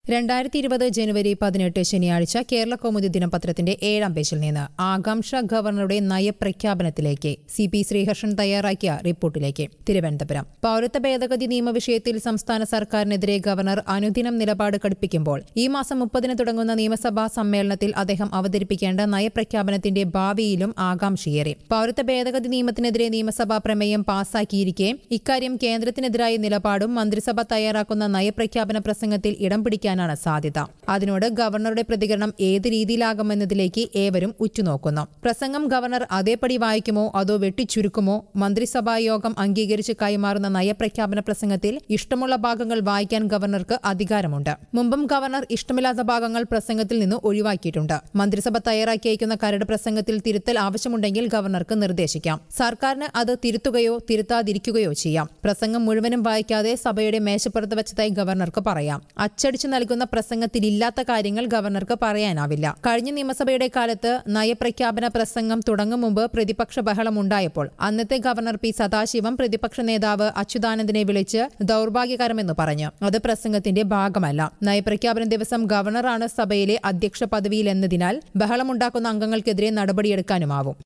രണ്ടായിരത്തി ഇരുപത് ജനുവരി പതിനെട്ട് ശനിയാഴ്ച കേരള കൗമുദി ദിനപത്രത്തിന്റെ ഏഴാം പേജിൽ നിന്ന് ആകാംക്ഷ ഗവർണറുടെ നയപ്രഖ്യാപനത്തിലേക്ക് സി പി ശ്രീഹർഷൻ തയ്യാറാക്കിയ റിപ്പോർട്ടിലേക്ക് തിരുവനന്തപുരം പൌരത്വ ഭേദഗതി നിയമവിഷയത്തിൽ സംസ്ഥാന സർക്കാരിനെതിരെ ഗവർണർ അനുദിനം നിലപാട് കടുപ്പിക്കുമ്പോൾ ഈ മാസം മുപ്പതിന് തുടങ്ങുന്ന നിയമസഭാ സമ്മേളനത്തിൽ അദ്ദേഹം അവതരിപ്പിക്കേണ്ട നയപ്രഖ്യാപനത്തിന്റെ ഭാവിയിലും ആകാംക്ഷയേറി പൌരത്വ ഭേദഗതി നിയമത്തിനെതിരെ നിയമസഭാ പ്രമേയം പാസാക്കിയിരിക്കെ ഇക്കാര്യം കേന്ദ്രത്തിനെതിരായ നിലപാടും മന്ത്രിസഭ തയ്യാറാക്കുന്ന നയപ്രഖ്യാപന പ്രസംഗത്തിൽ ഇടം പിടിക്കാനാണ് സാധ്യത അതിനോട് ഗവർണറുടെ പ്രതികരണം ഏത് രീതിയിലാകുമെന്നതിലേക്ക് ഏവരും ഉറ്റുനോക്കുന്നു പ്രസംഗം ഗവർണർ അതേപടി വായിക്കുമോ അതോ വെട്ടിച്ചുരുക്കുമോ മന്ത്രിസഭാ യോഗം അംഗീകരിച്ച് കൈമാറുന്ന നയപ്രഖ്യാപന പ്രസംഗത്തിൽ ഇഷ്ടമുള്ള ഭാഗങ്ങൾ വായിക്കാൻ ഗവർണർക്ക് അധികാരമുണ്ട് മുമ്പും ഗവർണർ ഇഷ്ടമില്ലാത്ത ഭാഗങ്ങൾ പ്രസംഗത്തിൽ നിന്ന് ഒഴിവാക്കിയിട്ടുണ്ട് മന്ത്രിസഭ തയ്യാറാക്കി അയക്കുന്ന കരട് പ്രസംഗത്തിൽ തിരുത്തൽ ആവശ്യമുണ്ടെങ്കിൽ ഗവർണർക്ക് നിർദ്ദേശിക്കാം സർക്കാരിന് അത് തിരുത്തുകയോ തിരുത്താതിരിക്കുകയോ ചെയ്യാം പ്രസംഗം മുഴുവനും വായിക്കാതെ സഭയുടെ മേശപ്പുറത്ത് വെച്ചതായി ഗവർണർക്ക് പറയാം അച്ചടിച്ചു നൽകുന്ന പ്രസംഗത്തിലില്ലാത്ത കാര്യങ്ങൾ ഗവർണർക്ക് പറയാനാവില്ല കഴിഞ്ഞ നിയമസഭയുടെ കാലത്ത് നയപ്രഖ്യാപന പ്രസംഗം തുടങ്ങും മുമ്പ് പ്രതിപക്ഷ ബഹളമുണ്ടായപ്പോൾ അന്നത്തെ ഗവർണർ പി സദാശിവം പ്രതിപക്ഷ നേതാവ് അച്യുതാനന്ദനെ വിളിച്ച് ദൌർഭാഗ്യകരമെന്ന് പറഞ്ഞു അത് പ്രസംഗത്തിന്റെ ഭാഗമല്ല നയപ്രഖ്യാപന ദിവസം ഗവർണറാണ് സഭയിലെ അധ്യക്ഷ പദവിയിലെന്നതിനാൽ ബഹളമുണ്ടാക്കുന്ന അംഗങ്ങൾക്കെതിരെ നടപടിയെടുക്കാനുമാവും